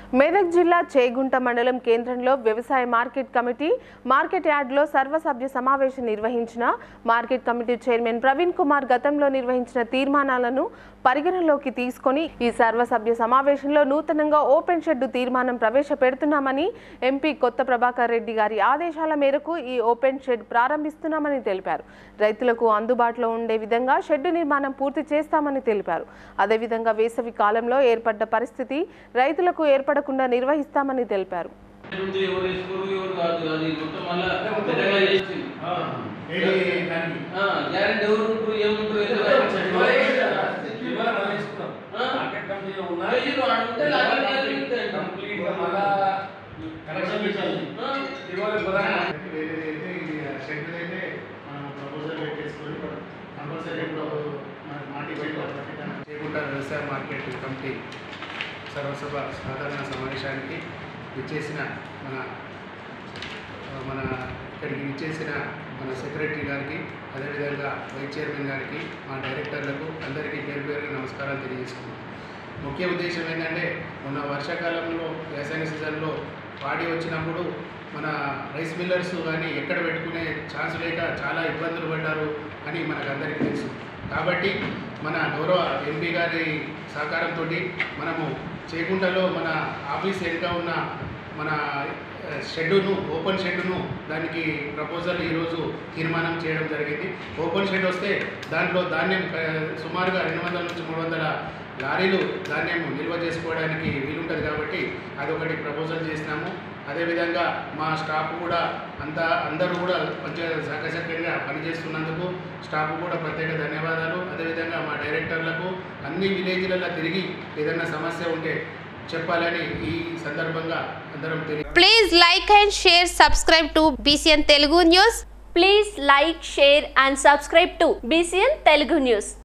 మెదక్ జిల్లా చేగుంట మండలం కేంద్రంలో వ్యవసాయ మార్కెట్ కమిటీ మార్కెట్ యార్డ్లో సర్వసభ్య సమావేశం నిర్వహించిన market committee chairman Praveen Kumar గతంలో నిర్వహించిన తీర్మానాలను పరిగణనలోకి తీసుకొని ఈ సర్వసభ్య సమావేశంలో నూతనంగా ఓపెన్ షెడ్ తీర్మానం ప్రవేశపెడుతున్నామని ఎంపీ కొత్త ప్రభాకర్ రెడ్డి గారి ఆదేశాల మేరకు ఈ ఓపెన్ షెడ్ ప్రారంభిస్తున్నామని తెలిపారు రైతులకు అందుబాటులో ఉండే విధంగా షెడ్ నిర్మాణం పూర్తి చేస్తామని తెలిపారు అదేవిధంగా వేసవి కాలంలో ఏర్పడ్డ పరిస్థితి రైతులకు ఏర్పడకుండా నిర్వహిస్తామని తెలిపారు ఉంది, ఎవరు వేసుకోరు ఎవరు కాదు అది మొత్తం మళ్ళా పెద్దగా చేసింది ఏది దానికి ఆ, గ్యారెంటీ ఎవరు ఉంటారు ఏముంటారు ఏదో ఆ? వెయ్యిరు ఆడ ఉంటే లాగా లాగా ఉంటాయి. ఆ? ఏదైతే ఇది షెడ్ అయితే మనం ప్రపోజల్ పెట్టేసుకొని కంపల్సరీ ఇప్పుడు మన మాటి చేకుంట వ్యవసాయ మార్కెట్ కమిటీ సర్వసభ సాధారణ సమావేశానికి విచ్చేసిన మన మన ఇక్కడికి విచ్చేసిన మన సెక్రటరీ గారికి అదేవిధంగా వైస్ చైర్మన్ గారికి మా డైరెక్టర్లకు అందరికీ పేరు పేరుగా నమస్కారాలు తెలియజేసుకున్నాం ముఖ్య ఉద్దేశం ఏంటంటే మొన్న వర్షాకాలంలో వ్యవసాయ సీజన్లో పాడి వచ్చినప్పుడు మన రైస్ మిల్లర్స్ కానీ ఎక్కడ పెట్టుకునే ఛాన్స్ లేక చాలా ఇబ్బందులు పడ్డారు అని మనకు అందరికీ తెలుసు కాబట్టి మన గౌరవ ఎంపీ గారి సహకారంతో మనము చేకుంటలో మన ఆఫీస్ వెనుక ఉన్న మన ఆ, షెడ్డును ఓపెన్ షెడ్డును దానికి ప్రపోజల్ ఈరోజు తీర్మానం చేయడం జరిగింది ఓపెన్ షెడ్ వస్తే దాంట్లో ధాన్యం ఆ, సుమారుగా రెండు వందల నుంచి మూడు వందల లారీలు ధాన్యం నిల్వ చేసుకోవడానికి వీలుంటుంది కాబట్టి అదొకటి ప్రపోజల్ చేసినాము అదేవిధంగా మా స్టాఫ్ కూడా అంతా అందరూ కూడా మంచిగా సకసక్యంగా పనిచేస్తున్నందుకు స్టాఫ్ కూడా ప్రత్యేక ధన్యవాదాలు అదేవిధంగా మా డైరెక్టర్లకు అన్ని విలేజ్లలో తిరిగి ఏదైనా సమస్య ఉంటే చెప్పాలని ఈ సందర్భంగా అందరం తెలియ Please like and share, subscribe to BCN Telugu News. Please like, share and subscribe to BCN Telugu News.